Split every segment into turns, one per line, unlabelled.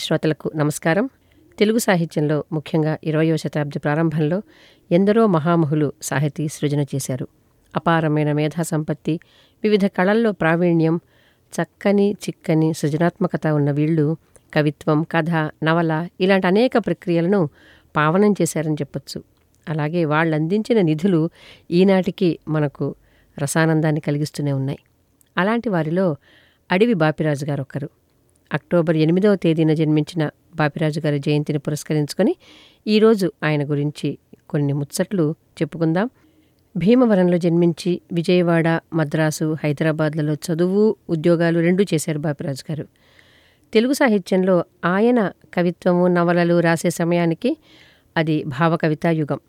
శ్రోతలకు నమస్కారం తెలుగు సాహిత్యంలో ముఖ్యంగా ఇరవయో శతాబ్ది ప్రారంభంలో ఎందరో మహామహులు సాహితీ సృజన చేశారు అపారమైన మేధా సంపత్తి వివిధ కళల్లో ప్రావీణ్యం చక్కని చిక్కని సృజనాత్మకత ఉన్న వీళ్ళు కవిత్వం కథ నవల ఇలాంటి అనేక ప్రక్రియలను పావనం చేశారని చెప్పొచ్చు అలాగే వాళ్ళు అందించిన నిధులు ఈనాటికి మనకు రసానందాన్ని కలిగిస్తూనే ఉన్నాయి అలాంటి వారిలో అడవి బాపిరాజు గారు ఒకరు అక్టోబర్ ఎనిమిదవ తేదీన జన్మించిన బాపిరాజు గారి జయంతిని పురస్కరించుకొని ఈరోజు ఆయన గురించి కొన్ని ముచ్చట్లు చెప్పుకుందాం భీమవరంలో జన్మించి విజయవాడ మద్రాసు హైదరాబాద్లలో చదువు ఉద్యోగాలు రెండూ చేశారు బాపిరాజు గారు తెలుగు సాహిత్యంలో ఆయన కవిత్వము నవలలు రాసే సమయానికి అది భావకవితా యుగం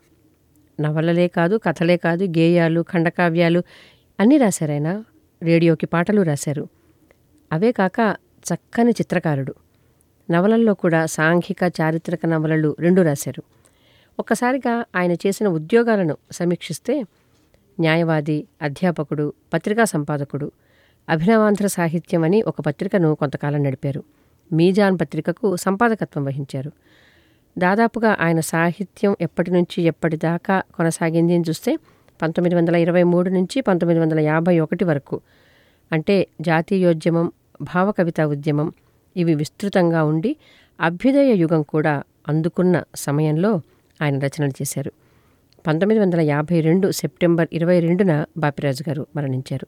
నవలలే కాదు కథలే కాదు గేయాలు ఖండకావ్యాలు అన్నీ రాశారు ఆయన రేడియోకి పాటలు రాశారు అవే కాక చక్కని చిత్రకారుడు నవలల్లో కూడా సాంఘిక చారిత్రక నవలలు రెండు రాశారు ఒక్కసారిగా ఆయన చేసిన ఉద్యోగాలను సమీక్షిస్తే న్యాయవాది అధ్యాపకుడు పత్రికా సంపాదకుడు అభినవాంధ్ర సాహిత్యం అని ఒక పత్రికను కొంతకాలం నడిపారు మీజాన్ పత్రికకు సంపాదకత్వం వహించారు దాదాపుగా ఆయన సాహిత్యం ఎప్పటి నుంచి ఎప్పటిదాకా కొనసాగింది అని చూస్తే పంతొమ్మిది వందల ఇరవై మూడు నుంచి పంతొమ్మిది వందల యాభై ఒకటి వరకు అంటే జాతీయోద్యమం భావకవితా ఉద్యమం ఇవి విస్తృతంగా ఉండి అభ్యుదయ యుగం కూడా అందుకున్న సమయంలో ఆయన రచనలు చేశారు పంతొమ్మిది వందల యాభై రెండు సెప్టెంబర్ ఇరవై రెండున బాపిరాజు గారు మరణించారు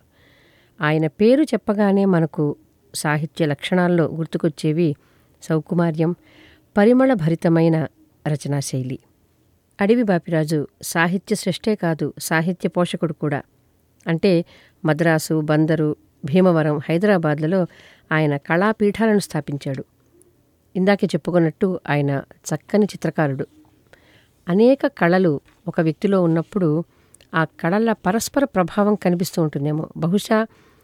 ఆయన పేరు చెప్పగానే మనకు సాహిత్య లక్షణాల్లో గుర్తుకొచ్చేవి సౌకుమార్యం పరిమళ భరితమైన రచనాశైలి అడవి బాపిరాజు సాహిత్య సృష్టే కాదు సాహిత్య పోషకుడు కూడా అంటే మద్రాసు బందరు భీమవరం హైదరాబాద్లలో ఆయన కళాపీఠాలను స్థాపించాడు ఇందాకే చెప్పుకున్నట్టు ఆయన చక్కని చిత్రకారుడు అనేక కళలు ఒక వ్యక్తిలో ఉన్నప్పుడు ఆ కళల పరస్పర ప్రభావం కనిపిస్తూ ఉంటుందేమో బహుశా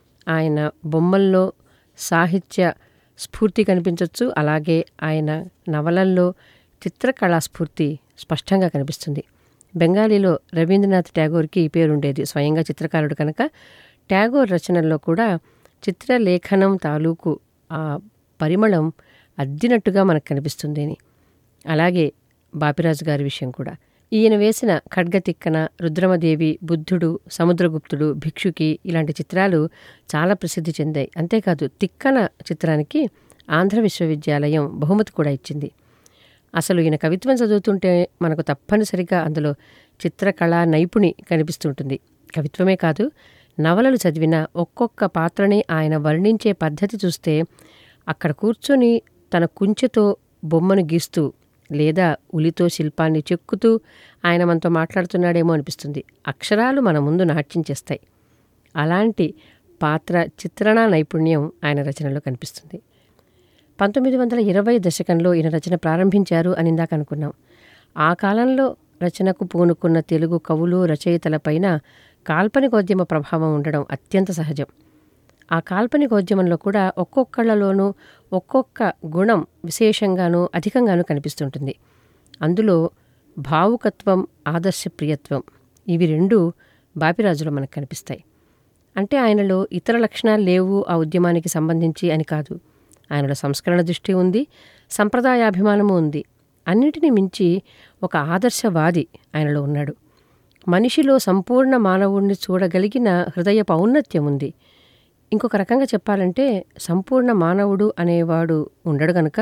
ఆయన బొమ్మల్లో సాహిత్య స్ఫూర్తి కనిపించవచ్చు అలాగే ఆయన నవలల్లో చిత్రకళా స్ఫూర్తి స్పష్టంగా కనిపిస్తుంది బెంగాలీలో రవీంద్రనాథ్ ట్యాగోర్కి ఈ పేరుండేది స్వయంగా చిత్రకారుడు కనుక ట్యాగోర్ రచనల్లో కూడా చిత్రలేఖనం తాలూకు ఆ పరిమళం అద్దినట్టుగా మనకు కనిపిస్తుంది అని అలాగే బాపిరాజు గారి విషయం కూడా ఈయన వేసిన ఖడ్గతిక్కన రుద్రమదేవి బుద్ధుడు సముద్రగుప్తుడు భిక్షుకి ఇలాంటి చిత్రాలు చాలా ప్రసిద్ధి చెందాయి అంతేకాదు తిక్కన చిత్రానికి ఆంధ్ర విశ్వవిద్యాలయం బహుమతి కూడా ఇచ్చింది అసలు ఈయన కవిత్వం చదువుతుంటే మనకు తప్పనిసరిగా అందులో చిత్రకళా నైపుణి కనిపిస్తుంటుంది కవిత్వమే కాదు నవలలు చదివిన ఒక్కొక్క పాత్రని ఆయన వర్ణించే పద్ధతి చూస్తే అక్కడ కూర్చొని తన కుంచెతో బొమ్మను గీస్తూ లేదా ఉలితో శిల్పాన్ని చెక్కుతూ ఆయన మనతో మాట్లాడుతున్నాడేమో అనిపిస్తుంది అక్షరాలు మన ముందు నాట్యం చేస్తాయి అలాంటి పాత్ర చిత్రణ నైపుణ్యం ఆయన రచనలో కనిపిస్తుంది పంతొమ్మిది వందల ఇరవై దశకంలో ఈయన రచన ప్రారంభించారు అని ఇందాక అనుకున్నాం ఆ కాలంలో రచనకు పూనుకున్న తెలుగు కవులు రచయితలపైన కాల్పనికోద్యమ ప్రభావం ఉండడం అత్యంత సహజం ఆ కాల్పనికోద్యమంలో కూడా ఒక్కొక్కళ్ళలోనూ ఒక్కొక్క గుణం విశేషంగానూ అధికంగానూ కనిపిస్తుంటుంది అందులో భావుకత్వం ఆదర్శప్రియత్వం ఇవి రెండు బాపిరాజులో మనకు కనిపిస్తాయి అంటే ఆయనలో ఇతర లక్షణాలు లేవు ఆ ఉద్యమానికి సంబంధించి అని కాదు ఆయనలో సంస్కరణ దృష్టి ఉంది సంప్రదాయాభిమానము ఉంది అన్నిటినీ మించి ఒక ఆదర్శవాది ఆయనలో ఉన్నాడు మనిషిలో సంపూర్ణ మానవుణ్ణి చూడగలిగిన హృదయ పౌన్నత్యం ఉంది ఇంకొక రకంగా చెప్పాలంటే సంపూర్ణ మానవుడు అనేవాడు ఉండడు గనుక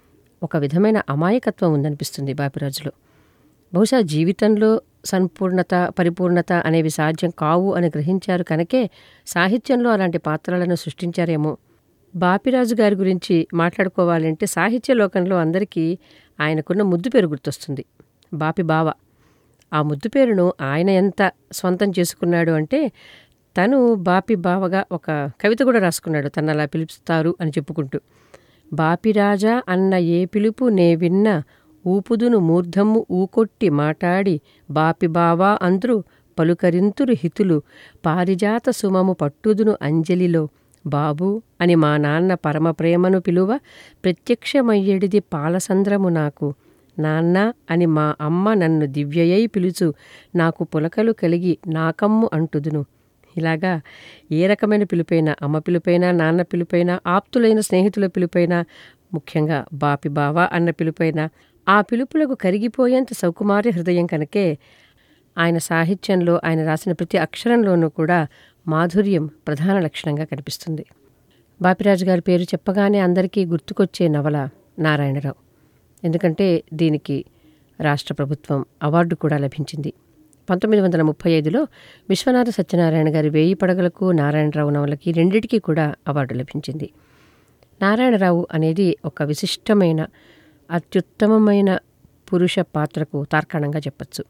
ఒక విధమైన అమాయకత్వం ఉందనిపిస్తుంది బాపిరాజులో బహుశా జీవితంలో సంపూర్ణత పరిపూర్ణత అనేవి సాధ్యం కావు అని గ్రహించారు కనుకే సాహిత్యంలో అలాంటి పాత్రలను సృష్టించారేమో బాపిరాజు గారి గురించి మాట్లాడుకోవాలంటే సాహిత్య లోకంలో అందరికీ ఆయనకున్న ముద్దు పేరు గుర్తొస్తుంది బాపి బావ ఆ ముద్దు పేరును ఆయన ఎంత స్వంతం చేసుకున్నాడు అంటే తను బాపి బావగా ఒక కవిత కూడా రాసుకున్నాడు తను అలా పిలుస్తారు అని చెప్పుకుంటూ బాపిరాజా అన్న ఏ పిలుపు నే విన్న ఊపుదును మూర్ధమ్ము ఊకొట్టి మాటాడి బాపి బావా అంద్రు పలుకరింతురు హితులు పారిజాత సుమము పట్టుదును అంజలిలో బాబు అని మా నాన్న పరమప్రేమను పిలువ ప్రత్యక్షమయ్యేడిది పాలసంద్రము నాకు నాన్న అని మా అమ్మ నన్ను దివ్యయై పిలుచు నాకు పులకలు కలిగి నాకమ్ము అంటుదును ఇలాగా ఏ రకమైన పిలుపైనా అమ్మ పిలుపైనా నాన్న పిలుపైనా ఆప్తులైన స్నేహితుల పిలుపైనా ముఖ్యంగా బాపి బావా అన్న పిలుపైన ఆ పిలుపులకు కరిగిపోయేంత సౌకుమార్య హృదయం కనుకే ఆయన సాహిత్యంలో ఆయన రాసిన ప్రతి అక్షరంలోనూ కూడా మాధుర్యం ప్రధాన లక్షణంగా కనిపిస్తుంది బాపిరాజు గారి పేరు చెప్పగానే అందరికీ గుర్తుకొచ్చే నవల నారాయణరావు ఎందుకంటే దీనికి రాష్ట్ర ప్రభుత్వం అవార్డు కూడా లభించింది పంతొమ్మిది వందల ముప్పై ఐదులో విశ్వనాథ సత్యనారాయణ గారి వేయి పడగలకు నారాయణరావు నవలకి రెండిటికీ కూడా అవార్డు లభించింది నారాయణరావు అనేది ఒక విశిష్టమైన అత్యుత్తమమైన పురుష పాత్రకు తార్కాణంగా చెప్పచ్చు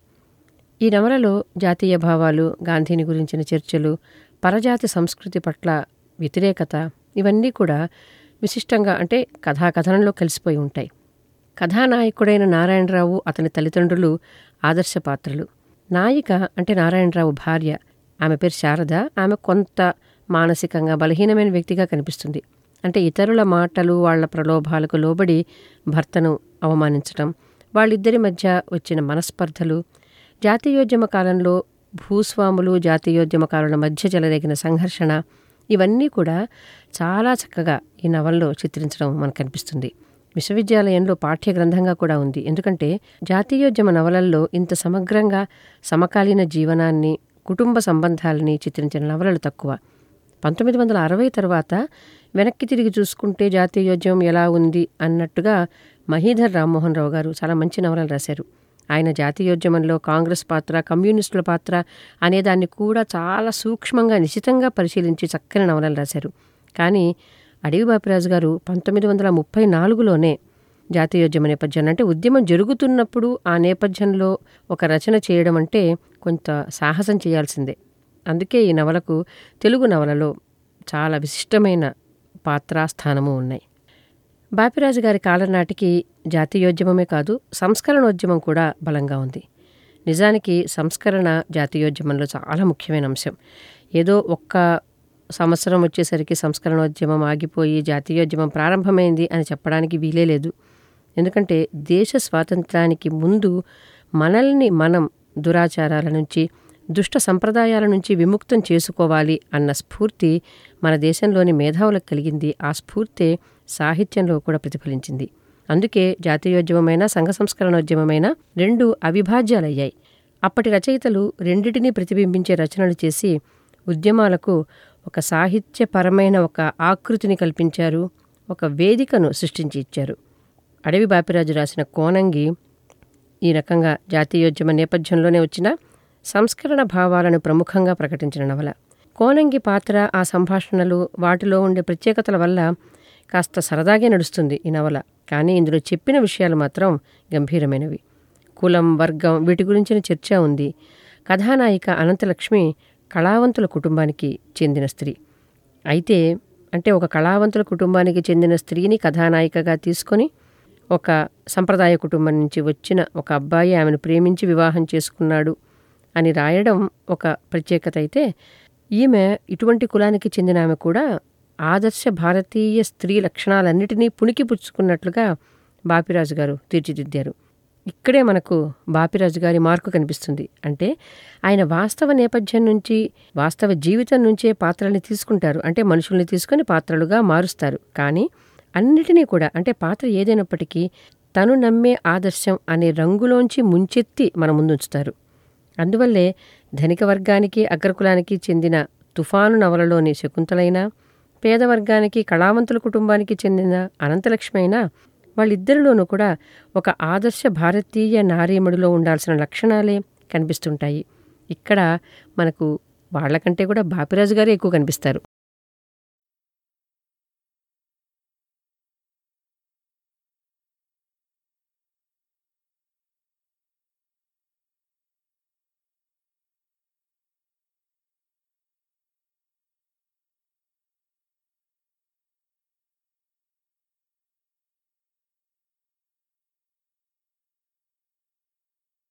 ఈ నవలలో జాతీయ భావాలు గాంధీని గురించిన చర్చలు పరజాతి సంస్కృతి పట్ల వ్యతిరేకత ఇవన్నీ కూడా విశిష్టంగా అంటే కథాకథనంలో కలిసిపోయి ఉంటాయి కథానాయకుడైన నారాయణరావు అతని తల్లిదండ్రులు ఆదర్శ పాత్రలు నాయిక అంటే నారాయణరావు భార్య ఆమె పేరు శారద ఆమె కొంత మానసికంగా బలహీనమైన వ్యక్తిగా కనిపిస్తుంది అంటే ఇతరుల మాటలు వాళ్ల ప్రలోభాలకు లోబడి భర్తను అవమానించటం వాళ్ళిద్దరి మధ్య వచ్చిన మనస్పర్ధలు జాతీయోద్యమ కాలంలో భూస్వాములు జాతీయోద్యమకారుల మధ్య చెలరేగిన సంఘర్షణ ఇవన్నీ కూడా చాలా చక్కగా ఈ నవల్లో చిత్రించడం మనకు కనిపిస్తుంది విశ్వవిద్యాలయంలో పాఠ్య గ్రంథంగా కూడా ఉంది ఎందుకంటే జాతీయోద్యమ నవలల్లో ఇంత సమగ్రంగా సమకాలీన జీవనాన్ని కుటుంబ సంబంధాలని చిత్రించిన నవలలు తక్కువ పంతొమ్మిది వందల అరవై తర్వాత వెనక్కి తిరిగి చూసుకుంటే జాతీయోద్యమం ఎలా ఉంది అన్నట్టుగా మహీధర్ రామ్మోహన్ రావు గారు చాలా మంచి నవలలు రాశారు ఆయన జాతీయోద్యమంలో కాంగ్రెస్ పాత్ర కమ్యూనిస్టుల పాత్ర అనేదాన్ని కూడా చాలా సూక్ష్మంగా నిశితంగా పరిశీలించి చక్కని నవలలు రాశారు కానీ అడవి బాపిరాజు గారు పంతొమ్మిది వందల ముప్పై నాలుగులోనే జాతీయోద్యమ నేపథ్యాన్ని అంటే ఉద్యమం జరుగుతున్నప్పుడు ఆ నేపథ్యంలో ఒక రచన చేయడం అంటే కొంత సాహసం చేయాల్సిందే అందుకే ఈ నవలకు తెలుగు నవలలో చాలా విశిష్టమైన పాత్ర స్థానము ఉన్నాయి బాపిరాజు గారి కాలం నాటికి జాతీయోద్యమమే కాదు సంస్కరణోద్యమం కూడా బలంగా ఉంది నిజానికి సంస్కరణ జాతీయోద్యమంలో చాలా ముఖ్యమైన అంశం ఏదో ఒక్క సంవత్సరం వచ్చేసరికి సంస్కరణోద్యమం ఆగిపోయి జాతీయోద్యమం ప్రారంభమైంది అని చెప్పడానికి వీలే లేదు ఎందుకంటే దేశ స్వాతంత్రానికి ముందు మనల్ని మనం దురాచారాల నుంచి దుష్ట సంప్రదాయాల నుంచి విముక్తం చేసుకోవాలి అన్న స్ఫూర్తి మన దేశంలోని మేధావులకు కలిగింది ఆ స్ఫూర్తే సాహిత్యంలో కూడా ప్రతిఫలించింది అందుకే జాతీయోద్యమమైన సంఘ సంస్కరణోద్యమమైన రెండు అవిభాజ్యాలయ్యాయి అప్పటి రచయితలు రెండిటినీ ప్రతిబింబించే రచనలు చేసి ఉద్యమాలకు ఒక సాహిత్యపరమైన ఒక ఆకృతిని కల్పించారు ఒక వేదికను సృష్టించి ఇచ్చారు అడవి బాపిరాజు రాసిన కోనంగి ఈ రకంగా జాతీయోద్యమ నేపథ్యంలోనే వచ్చిన సంస్కరణ భావాలను ప్రముఖంగా ప్రకటించిన నవల కోనంగి పాత్ర ఆ సంభాషణలు వాటిలో ఉండే ప్రత్యేకతల వల్ల కాస్త సరదాగే నడుస్తుంది ఈ నవల కానీ ఇందులో చెప్పిన విషయాలు మాత్రం గంభీరమైనవి కులం వర్గం వీటి గురించిన చర్చ ఉంది కథానాయిక అనంతలక్ష్మి కళావంతుల కుటుంబానికి చెందిన స్త్రీ అయితే అంటే ఒక కళావంతుల కుటుంబానికి చెందిన స్త్రీని కథానాయికగా తీసుకొని ఒక సంప్రదాయ కుటుంబం నుంచి వచ్చిన ఒక అబ్బాయి ఆమెను ప్రేమించి వివాహం చేసుకున్నాడు అని రాయడం ఒక ప్రత్యేకత అయితే ఈమె ఇటువంటి కులానికి చెందిన ఆమె కూడా ఆదర్శ భారతీయ స్త్రీ లక్షణాలన్నిటినీ పుణికిపుచ్చుకున్నట్లుగా బాపిరాజు గారు తీర్చిదిద్దారు ఇక్కడే మనకు బాపిరాజు గారి మార్కు కనిపిస్తుంది అంటే ఆయన వాస్తవ నేపథ్యం నుంచి వాస్తవ జీవితం నుంచే పాత్రల్ని తీసుకుంటారు అంటే మనుషుల్ని తీసుకొని పాత్రలుగా మారుస్తారు కానీ అన్నిటినీ కూడా అంటే పాత్ర ఏదైనప్పటికీ తను నమ్మే ఆదర్శం అనే రంగులోంచి ముంచెత్తి మన ముందుంచుతారు అందువల్లే ధనిక వర్గానికి అగ్రకులానికి చెందిన తుఫాను నవలలోని శకుంతలైన పేదవర్గానికి కళావంతుల కుటుంబానికి చెందిన అనంతలక్ష్మి అయినా వాళ్ళిద్దరిలోనూ కూడా ఒక ఆదర్శ భారతీయ నారీమడిలో ఉండాల్సిన లక్షణాలే కనిపిస్తుంటాయి ఇక్కడ మనకు వాళ్ళకంటే కూడా బాపిరాజు గారే ఎక్కువ కనిపిస్తారు